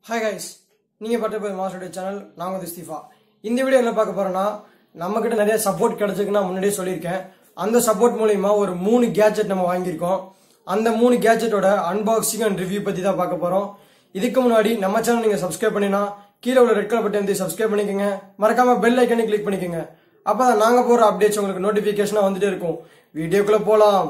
Hi guys நீங்கள் பட்ட போய் மாஸ்டருடைய சேனல் நாங்கள் வந்து ஸ்தீஃபா இந்த வீடியோ என்ன பார்க்க போறோம்னா நம்மக்கிட்ட நிறைய சப்போர்ட் கிடைச்சிருக்கு நான் முன்னாடியே சொல்லியிருக்கேன் அந்த சப்போர்ட் மூலியமா ஒரு மூணு கேஜெட் நம்ம வாங்கியிருக்கோம் அந்த மூணு கேஜெட்டோட அன்பாக்சிங் அண்ட் ரிவ்யூ பற்றி தான் பார்க்க போகிறோம் இதுக்கு முன்னாடி நம்ம சேனல் நீங்கள் சப்ஸ்கிரைப் பண்ணினா கீழே உள்ள ரெட் கலர் பட்டன் வந்து சப்ஸ்கிரைப் பண்ணிக்கோங்க மறக்காம பெல் ஐக்கனை கிளிக் பண்ணிக்கோங்க அப்போ தான் நாங்கள் போகிற அப்டேட்ஸ் உங்களுக்கு நோட்டிஃபிகேஷனாக வந்துட்டே இருக்கும் வீடியோக்குள்ளே போகலாம்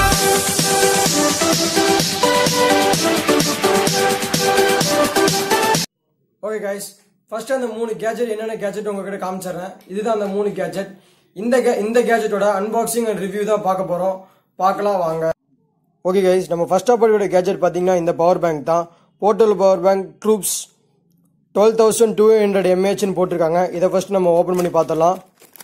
ஓகே கைஸ் ஃபர்ஸ்ட் அந்த மூணு கேஜெட் என்னென்ன கேஜெட் உங்ககிட்ட காமிச்சிடுறேன் இதுதான் அந்த மூணு கேஜெட் இந்த ga- இந்த கேஜெட்டோட அன்பாக்சிங் அண்ட் ரிவ்யூ தான் பார்க்க போறோம் பார்க்கலாம் வாங்க ஓகே கைஸ் நம்ம ஃபர்ஸ்ட் ஆஃப் ஆல் கேஜெட் பார்த்தீங்கன்னா இந்த பவர் பேங்க் தான் போர்ட்டல் பவர் பேங்க் ட்ரூப்ஸ் டுவெல் தௌசண்ட் டூ ஹண்ட்ரட் எம்ஏஹெச்னு போட்டிருக்காங்க இதை ஃபர்ஸ்ட் நம்ம ஓப்பன் பண்ணி பார்த்தலாம்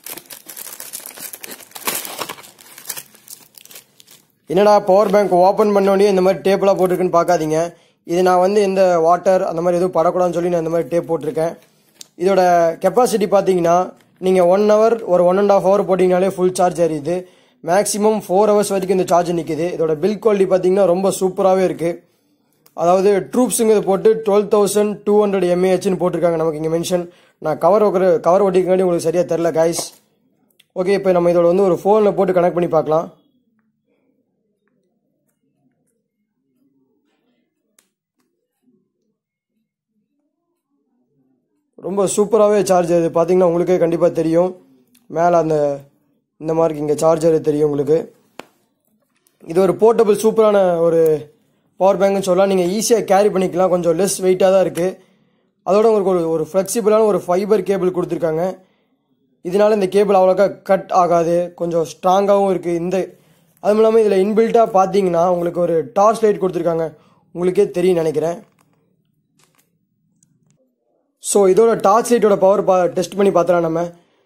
என்னடா பவர் பேங்க் ஓப்பன் பண்ணோடனே இந்த மாதிரி டேப்லாம் போட்டிருக்குன்னு பார்க்காதீங்க இது நான் வந்து இந்த வாட்டர் அந்த மாதிரி எதுவும் படக்கூடாதுன்னு சொல்லி நான் இந்த மாதிரி டேப் போட்டிருக்கேன் இதோட கெப்பாசிட்டி பார்த்தீங்கன்னா நீங்கள் ஒன் ஹவர் ஒரு ஒன் அண்ட் ஆஃப் ஹவர் போட்டிங்கனாலே ஃபுல் சார்ஜ் ஏறியுது மேக்ஸிமம் ஃபோர் ஹவர்ஸ் வரைக்கும் இந்த சார்ஜ் நிற்குது இதோட பில் குவாலிட்டி பார்த்தீங்கன்னா ரொம்ப சூப்பராகவே இருக்குது அதாவது ட்ரூப்ஸுங்கிறது போட்டு டுவெல் தௌசண்ட் டூ ஹண்ட்ரட் எம்ஏஹெச்னு போட்டிருக்காங்க நமக்கு இங்கே மென்ஷன் நான் கவர் வைக்கிற கவர் ஒட்டிக்காண்டி உங்களுக்கு சரியாக தெரில கைஸ் ஓகே இப்போ நம்ம இதோட வந்து ஒரு ஃபோனில் போட்டு கனெக்ட் பண்ணி பார்க்கலாம் ரொம்ப சூப்பராகவே சார்ஜ் இது பார்த்தீங்கன்னா உங்களுக்கே கண்டிப்பாக தெரியும் மேலே அந்த இந்த மாதிரி இங்கே சார்ஜர் தெரியும் உங்களுக்கு இது ஒரு போர்ட்டபிள் சூப்பரான ஒரு பவர் பேங்க்னு சொல்லலாம் நீங்கள் ஈஸியாக கேரி பண்ணிக்கலாம் கொஞ்சம் லெஸ் வெயிட்டாக தான் இருக்குது அதோட உங்களுக்கு ஒரு ஒரு ஃப்ளெக்சிபிளான ஒரு ஃபைபர் கேபிள் கொடுத்துருக்காங்க இதனால இந்த கேபிள் அவ்வளோக்கா கட் ஆகாது கொஞ்சம் ஸ்ட்ராங்காகவும் இருக்குது இந்த அதுவும் இல்லாமல் இதில் இன்பில்ட்டாக பார்த்தீங்கன்னா உங்களுக்கு ஒரு டார்ச் லைட் கொடுத்துருக்காங்க உங்களுக்கே தெரியும் நினைக்கிறேன் ஸோ இதோட டார்ச் லைட்டோட பவர் பா டெஸ்ட் பண்ணி பார்த்தலாம் நம்ம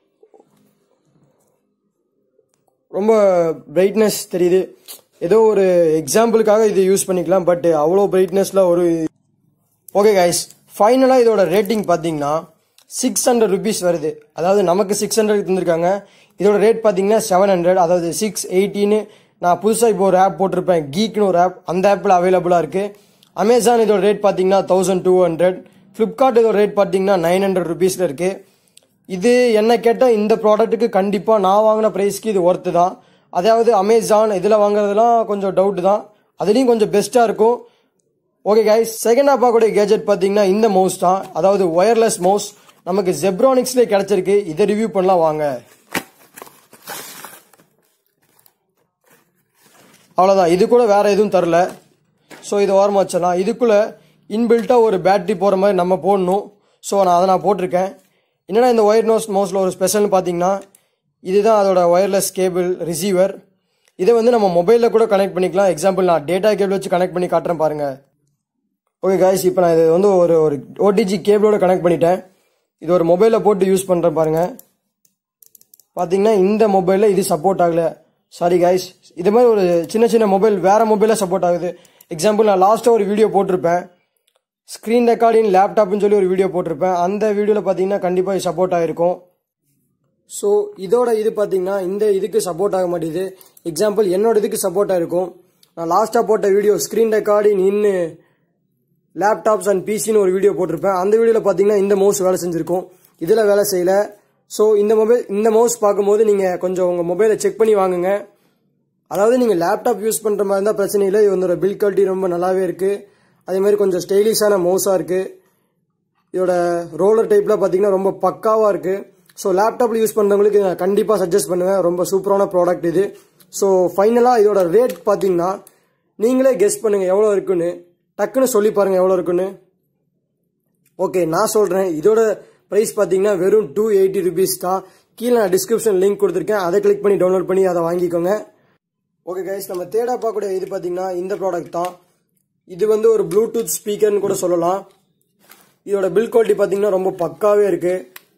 ரொம்ப பிரைட்னஸ் தெரியுது ஏதோ ஒரு எக்ஸாம்பிளுக்காக இது யூஸ் பண்ணிக்கலாம் பட் அவ்வளோ பிரைட்னஸில் ஒரு ஓகே கைஸ் ஃபைனலாக இதோட ரேட்டிங் பார்த்தீங்கன்னா சிக்ஸ் ஹண்ட்ரட் ருபீஸ் வருது அதாவது நமக்கு சிக்ஸ் ஹண்ட்ரட் தந்திருக்காங்க இதோட ரேட் பார்த்தீங்கன்னா செவன் ஹண்ட்ரட் அதாவது சிக்ஸ் எயிட்டின்னு நான் புதுசாக இப்போ ஒரு ஆப் போட்டிருப்பேன் கீக்னு ஒரு ஆப் அந்த ஆப்பில் அவைலபிளாக இருக்குது அமேசான் இதோட ரேட் பார்த்தீங்கன்னா தௌசண்ட் டூ ஹண்ட்ரட் ஃப்ளிப்கார்ட் இதோட ரேட் பார்த்தீங்கன்னா நைன் ஹண்ட்ரட் ருபீஸில் இருக்குது இது என்ன கேட்டால் இந்த ப்ராடக்ட்டுக்கு கண்டிப்பாக நான் வாங்கின ப்ரைஸ்க்கு இது ஒர்த்து தான் அதாவது அமேசான் இதில் வாங்குறதுலாம் கொஞ்சம் டவுட் தான் அதுலேயும் கொஞ்சம் பெஸ்ட்டாக இருக்கும் ஓகே கைஸ் செகண்ட் ஆப் பார்க்கக்கூடிய கேஜெட் பார்த்தீங்கன்னா இந்த மவுஸ் தான் அதாவது ஒயர்லெஸ் மவுஸ் நமக்கு ஜெப்ரானிக்ஸ்லேயே கிடச்சிருக்கு இதை ரிவ்யூ பண்ணலாம் வாங்க அவ்வளோதான் இது கூட வேற எதுவும் தரல ஸோ இதை ஓரமாக வச்சிடலாம் இதுக்குள்ளே இன்பில்ட்டாக ஒரு பேட்டரி போகிற மாதிரி நம்ம போடணும் ஸோ நான் அதை நான் போட்டிருக்கேன் என்னடா இந்த ஒயர் நோஸ் மவுஸில் ஒரு ஸ்பெஷல்னு பார்த்தீங்கன்னா இதுதான் அதோட ஒயர்லெஸ் கேபிள் ரிசீவர் இதை வந்து நம்ம மொபைலில் கூட கனெக்ட் பண்ணிக்கலாம் எக்ஸாம்பிள் நான் டேட்டா கேபிள் வச்சு கனெக்ட் பண்ணி காட்டுறேன் பாருங்கள் ஓகே காய்ஸ் இப்போ நான் இது வந்து ஒரு ஒரு ஓடிஜி கேபிளோட கனெக்ட் பண்ணிட்டேன் இது ஒரு மொபைலில் போட்டு யூஸ் பண்ணுறேன் பாருங்கள் பார்த்தீங்கன்னா இந்த மொபைலில் இது சப்போர்ட் ஆகலை சாரி காய்ஸ் இது மாதிரி ஒரு சின்ன சின்ன மொபைல் வேறு மொபைலில் சப்போர்ட் ஆகுது எக்ஸாம்பிள் நான் லாஸ்ட்டாக ஒரு வீடியோ போட்டிருப்பேன் ஸ்க்ரீன் ரெக்கார்டிங் லேப்டாப்னு சொல்லி ஒரு வீடியோ போட்டிருப்பேன் அந்த வீடியோவில் பார்த்தீங்கன்னா கண்டிப்பாக சப்போர்ட் ஆகிருக்கும் ஸோ இதோட இது பார்த்தீங்கன்னா இந்த இதுக்கு சப்போர்ட் ஆக மாட்டேங்குது எக்ஸாம்பிள் என்னோட இதுக்கு சப்போர்ட் ஆகிருக்கும் நான் லாஸ்ட்டாக போட்ட வீடியோ ஸ்க்ரீன் ரெக்கார்டிங் இன்னு லேப்டாப்ஸ் அண்ட் பிசின்னு ஒரு வீடியோ போட்டிருப்பேன் அந்த வீடியோவில் பார்த்தீங்கன்னா இந்த மவுஸ் வேலை செஞ்சுருக்கும் இதில் வேலை செய்யல ஸோ இந்த மொபைல் இந்த மவுஸ் பார்க்கும்போது நீங்கள் கொஞ்சம் உங்கள் மொபைலை செக் பண்ணி வாங்குங்க அதாவது நீங்கள் லேப்டாப் யூஸ் பண்ணுற மாதிரி இருந்தால் பிரச்சனை இல்லை இதோட பில் குவாலிட்டி ரொம்ப நல்லாவே இருக்குது அதே மாதிரி கொஞ்சம் ஸ்டைலிஷான மவுஸாக இருக்குது இதோட ரோலர் டைப்பில் பார்த்தீங்கன்னா ரொம்ப பக்காவாக இருக்குது ஸோ லேப்டாப்பில் யூஸ் பண்ணுறவங்களுக்கு நான் கண்டிப்பாக சஜஸ்ட் பண்ணுவேன் ரொம்ப சூப்பரான ப்ராடக்ட் இது ஸோ ஃபைனலாக இதோட ரேட் பார்த்தீங்கன்னா நீங்களே கெஸ் பண்ணுங்கள் எவ்வளோ இருக்குன்னு டக்குன்னு சொல்லி பாருங்கள் எவ்வளோ இருக்குன்னு ஓகே நான் சொல்கிறேன் இதோட ப்ரைஸ் பார்த்தீங்கன்னா வெறும் டூ எயிட்டி ருபீஸ் தான் கீழே நான் டிஸ்கிரிப்ஷன் லிங்க் கொடுத்துருக்கேன் அதை கிளிக் பண்ணி டவுன்லோட் பண்ணி அதை வாங்கிக்கோங்க ஓகே கைஸ் நம்ம தேடா பார்க்கக்கூடிய இது பார்த்தீங்கன்னா இந்த ப்ராடக்ட் தான் இது வந்து ஒரு ப்ளூடூத் ஸ்பீக்கர்னு கூட சொல்லலாம் இதோட பில் குவாலிட்டி பார்த்தீங்கன்னா ரொம்ப பக்காவே இருக்குது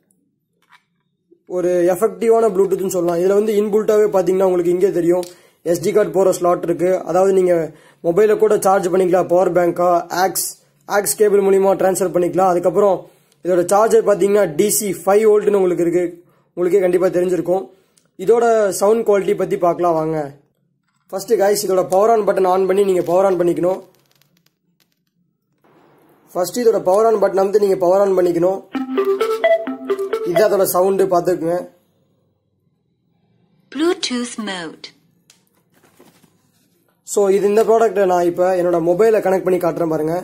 ஒரு எஃபெக்டிவான ப்ளூடூத்னு சொல்லலாம் இதில் வந்து இன்புல்ட்டாகவே பார்த்தீங்கன்னா உங்களுக்கு இங்கே தெரியும் எஸ்டி கார்டு போகிற ஸ்லாட் இருக்குது அதாவது நீங்கள் மொபைலை கூட சார்ஜ் பண்ணிக்கலாம் பவர் பேங்க்கா ஆக்ஸ் ஆக்ஸ் கேபிள் மூலிமா ட்ரான்ஸ்ஃபர் பண்ணிக்கலாம் அதுக்கப்புறம் இதோட சார்ஜர் பார்த்தீங்கன்னா டிசி ஃபைவ் வோல்ட்னு உங்களுக்கு இருக்குது உங்களுக்கே கண்டிப்பாக தெரிஞ்சிருக்கும் இதோட சவுண்ட் குவாலிட்டி பற்றி பார்க்கலாம் வாங்க ஃபர்ஸ்ட் கைஸ் இதோட பவர் ஆன் பட்டன் ஆன் பண்ணி நீங்கள் பவர் ஆன் பண்ணிக்கணும் ஃபர்ஸ்ட் இதோட பவர் ஆன் பட்டன் அமைத்து நீங்கள் பவர் ஆன் பண்ணிக்கணும் இது அதோட சவுண்டு பார்த்துக்குங்க Bluetooth mode. ஸோ இது இந்த ப்ராடக்ட்டை நான் இப்போ என்னோட மொபைலை கனெக்ட் பண்ணி காட்டுறேன் பாருங்க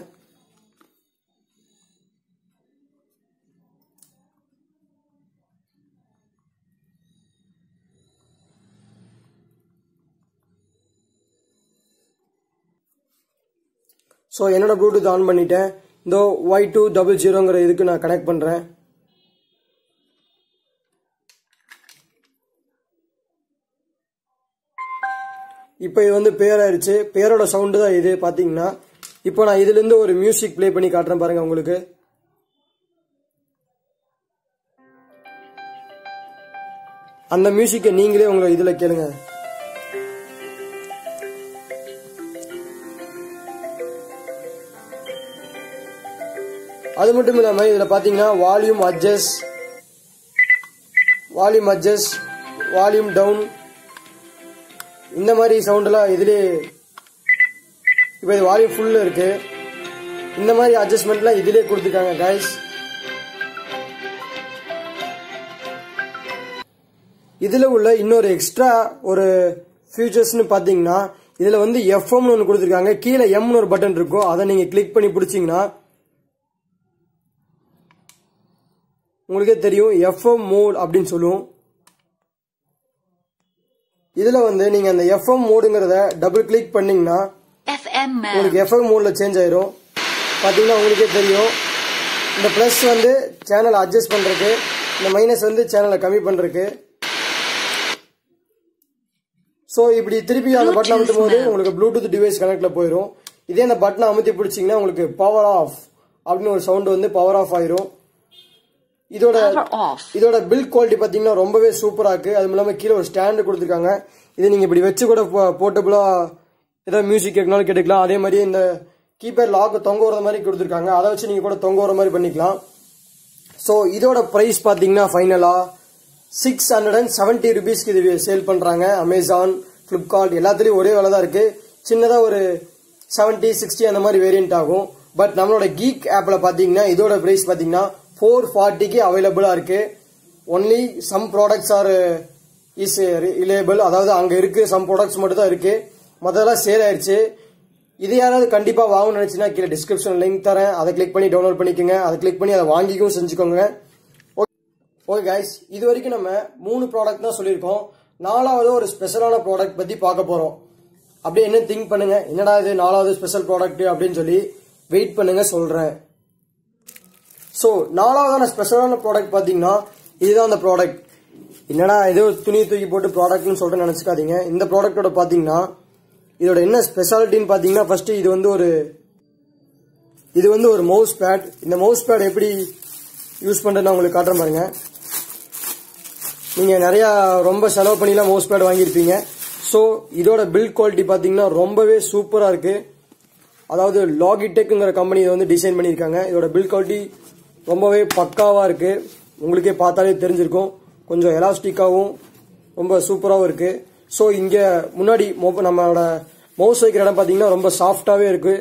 ஸோ என்னோட ப்ளூடூத் ஆன் பண்ணிட்டேன் இந்த ஒய் டூ டபுள் ஜீரோங்கிற இதுக்கு நான் கனெக்ட் பண்ணுறேன் இப்போ இது வந்து பேர் ஆயிடுச்சு பேரோட சவுண்டு தான் இது பார்த்தீங்கன்னா இப்போ நான் இதுலேருந்து ஒரு மியூசிக் ப்ளே பண்ணி காட்டுறேன் பாருங்க உங்களுக்கு அந்த மியூசிக்கை நீங்களே உங்களை இதில் கேளுங்க அது மட்டும் இல்லாமல் இதில் பார்த்தீங்கன்னா volume adjust volume adjust volume down இந்த மாதிரி சவுண்டெல்லாம் இதுலேயே இப்போ இது வால்யூம் ஃபுல்லில் இருக்கு இந்த மாதிரி அட்ஜஸ்ட்மெண்ட்லாம் இதிலே கொடுத்துருக்காங்க கைஸ் இதில் உள்ள இன்னொரு எக்ஸ்ட்ரா ஒரு ஃபியூச்சர்ஸ்னு பார்த்தீங்கன்னா இதில் வந்து எஃப்எம்னு ஒன்று கொடுத்துருக்காங்க கீழே எம்னு ஒரு பட்டன் இருக்கும் அதை நீங்கள் கிளிக் பண்ணி பிடிச்சிங்கன்னா உங்களுக்கே தெரியும் எஃப்எம் மோட் அப்படின்னு சொல்லுவோம் இதில் வந்து நீங்கள் அந்த எஃப்எம் மோடுங்கிறத டபுள் கிளிக் பண்ணீங்கன்னா FM mode. உங்களுக்கு எஃப்எம் மோடில் சேஞ்ச் ஆயிரும் பார்த்தீங்கன்னா உங்களுக்கே தெரியும் இந்த ப்ளஸ் வந்து சேனலை அட்ஜஸ்ட் பண்ணுறதுக்கு இந்த மைனஸ் வந்து சேனலை கம்மி பண்ணுறதுக்கு ஸோ இப்படி திருப்பி அந்த பட்டன் அமுத்தும் போது உங்களுக்கு ப்ளூடூத் டிவைஸ் கனெக்ட்ல போயிடும் இதே அந்த பட்டனை அமுத்தி பிடிச்சிங்கன்னா உங்களுக்கு பவர் ஆஃப் அப்படின்னு ஒரு சவுண்ட் வந்து பவர் ஆஃப் ஆயிரும் இதோட Power off. இதோட பில் குவாலிட்டி பார்த்தீங்கன்னா ரொம்பவே சூப்பராக இருக்கு அதுவும் இல்லாமல் கீழே ஒரு ஸ்டாண்டு கொடுத்துருக்காங்க இதை நீங்கள் இப்படி வச்சு கூட போர்ட்டபுளாக ஏதாவது மியூசிக் கேட்கனாலும் கேட்டுக்கலாம் அதே மாதிரி இந்த கீபேட் லாக் தொங்க வர மாதிரி கொடுத்துருக்காங்க அதை வச்சு நீங்கள் கூட தொங்க வர மாதிரி பண்ணிக்கலாம் ஸோ இதோட ப்ரைஸ் பார்த்தீங்கன்னா ஃபைனலாக சிக்ஸ் ஹண்ட்ரட் அண்ட் செவன்ட்டி ருபீஸ்க்கு இது சேல் பண்ணுறாங்க அமேசான் ஃப்ளிப்கார்ட் எல்லாத்துலேயும் ஒரே விலை தான் இருக்குது சின்னதாக ஒரு செவன்ட்டி சிக்ஸ்டி அந்த மாதிரி வேரியன்ட் ஆகும் பட் நம்மளோட கீக் ஆப்பில் பார்த்தீங்கன்னா இதோட ப்ரைஸ் பார்த்தீங்கன்னா ஃபோர் ஃபார்ட்டிக்கு அவைலபிளாக இருக்குது only some products are is reliable அதாவது அங்கே இருக்குது சம் ப்ராடக்ட்ஸ் மட்டும் தான் இருக்குது மற்றதெல்லாம் சேல் ஆயிடுச்சு இது யாராவது கண்டிப்பாக வாங்கணும்னு நினச்சின்னா கீழே டிஸ்கிரிப்ஷன் லிங்க் தரேன் அதை கிளிக் பண்ணி டவுன்லோட் பண்ணிக்கோங்க அதை கிளிக் பண்ணி அதை வாங்கிக்கவும் செஞ்சுக்கோங்க ஓகே கைஸ் இது வரைக்கும் நம்ம மூணு ப்ராடக்ட் தான் சொல்லியிருக்கோம் நாலாவது ஒரு ஸ்பெஷலான ப்ராடக்ட் பற்றி பார்க்க போகிறோம் அப்படியே என்ன திங்க் பண்ணுங்க என்னடா இது நாலாவது ஸ்பெஷல் ப்ராடக்ட் அப்படின்னு சொல்லி வெயிட் பண்ணுங்க சொல்கிறேன் ஸோ நாலாவதான ஸ்பெஷலான ப்ராடக்ட் பார்த்தீங்கன்னா இதுதான் அந்த ப்ராடக்ட் என்னடா ஏதோ துணி தூக்கி போட்டு ப்ராடக்ட்னு சொல்லிட்டு நினச்சிக்காதீங்க இந்த ப்ராடக்ட்டோட பார்த்தீங்கன்னா இதோட என்ன ஸ்பெஷாலிட்டின்னு பார்த்தீங்கன்னா ஃபர்ஸ்ட் இது வந்து ஒரு இது வந்து ஒரு மவுஸ் பேட் இந்த மவுஸ் பேட் எப்படி யூஸ் பண்ணுறது நான் உங்களுக்கு காட்டுறேன் பாருங்க நீங்கள் நிறையா ரொம்ப செலவு பண்ணிலாம் மவுஸ் பேட் வாங்கியிருப்பீங்க ஸோ இதோட பில்ட் குவாலிட்டி பார்த்தீங்கன்னா ரொம்பவே சூப்பராக இருக்குது அதாவது லாகிடெக்குங்கிற கம்பெனி இதை வந்து டிசைன் பண்ணியிருக்காங்க இதோட பில்ட் குவாலிட்டி ரொம்பவே பக்காவாக இருக்குது உங்களுக்கே பார்த்தாலே தெரிஞ்சிருக்கும் கொஞ்சம் எலாஸ்டிக்காகவும் ரொம்ப சூப்பராகவும் இருக்குது ஸோ இங்கே முன்னாடி மொப- நம்மளோட மவுஸ் வைக்கிற இடம் பார்த்தீங்கன்னா ரொம்ப சாஃப்டாகவே இருக்குது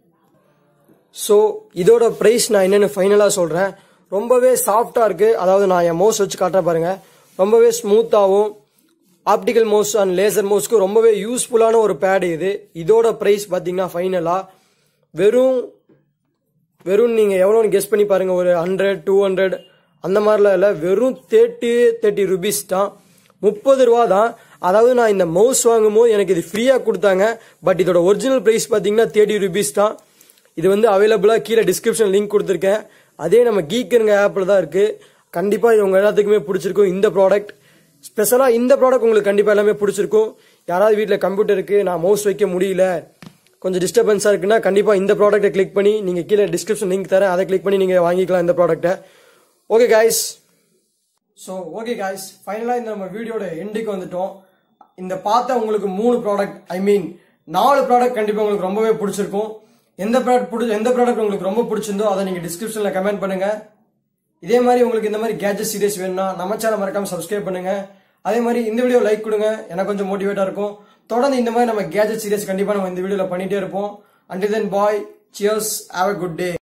ஸோ இதோட ப்ரைஸ் நான் என்னென்னு ஃபைனலாக சொல்கிறேன் ரொம்பவே சாஃப்டாக இருக்குது அதாவது நான் என் மவுஸ் வச்சு காட்டுறேன் பாருங்க ரொம்பவே ஸ்மூத்தாகவும் ஆப்டிக்கல் மவுஸ் அண்ட் லேசர் மவுஸ்க்கு ரொம்பவே யூஸ்ஃபுல்லான ஒரு பேடு இது இதோட ப்ரைஸ் பார்த்தீங்கன்னா ஃபைனலாக வெறும் வெறும் நீங்கள் எவ்வளோன்னு கெஸ் பண்ணி பாருங்க ஒரு ஹண்ட்ரட் டூ ஹண்ட்ரட் அந்த மாதிரிலாம் இல்லை வெறும் தேர்ட்டி தேர்ட்டி ருபீஸ் தான் முப்பது ரூபா தான் அதாவது நான் இந்த மவுஸ் வாங்கும்போது எனக்கு இது ஃப்ரீயாக கொடுத்தாங்க பட் இதோட ஒரிஜினல் ப்ரைஸ் பார்த்தீங்கன்னா தேர்ட்டி ருபீஸ் தான் இது வந்து அவைலபிளாக கீழே டிஸ்கிரிப்ஷன் லிங்க் கொடுத்துருக்கேன் அதே நம்ம கீக்குங்க ஆப்பில் தான் இருக்குது கண்டிப்பாக இது உங்கள் எல்லாத்துக்குமே பிடிச்சிருக்கும் இந்த ப்ராடக்ட் ஸ்பெஷலாக இந்த ப்ராடக்ட் உங்களுக்கு கண்டிப்பாக எல்லாமே பிடிச்சிருக்கும் யாராவது வீட்டில் கம்ப்யூட்டர் இருக்குது நான் மவுஸ் வைக்க முடியல கொஞ்சம் டிஸ்டர்பன்ஸாக இருக்குன்னா கண்டிப்பாக இந்த ப்ராடக்ட்டை கிளிக் பண்ணி நீங்கள் கீழே டிஸ்கிரிப்ஷன் லிங்க் தரேன் அதை கிளிக் பண்ணி நீங்கள் வாங்கிக்கலாம் இந்த ப்ராடக்ட்டை okay guys so okay guys ஃபைனலாக இந்த நம்ம வீடியோட எண்டுக்கு வந்துட்டோம் இந்த பார்த்த உங்களுக்கு மூணு ப்ராடக்ட் ஐ மீன் நாலு ப்ராடக்ட் கண்டிப்பாக உங்களுக்கு ரொம்பவே பிடிச்சிருக்கும் எந்த ப்ராடக்ட் பிடிச்ச எந்த ப்ராடக்ட் உங்களுக்கு ரொம்ப பிடிச்சிருந்தோ அதை நீங்கள் டிஸ்கிரிப்ஷனில் கமெண்ட் பண்ணுங்க இதே மாதிரி உங்களுக்கு இந்த மாதிரி கேஜெட் சீரிஸ் வேணும்னா நம்ம சேனல் மறக்காம சப்ஸ்கிரைப் பண்ணுங்க அதே மாதிரி இந்த வீடியோ லைக் கொடுங்க எனக்கு கொஞ்சம் மோட்டிவேட்டா இருக்கும் தொடர்ந்து இந்த மாதிரி நம்ம கேஜெட் சீரிஸ் கண்டிப்பா நம்ம இந்த வீடியோல பண்ணிட்டே இருப்போம் until then bye cheers have a good day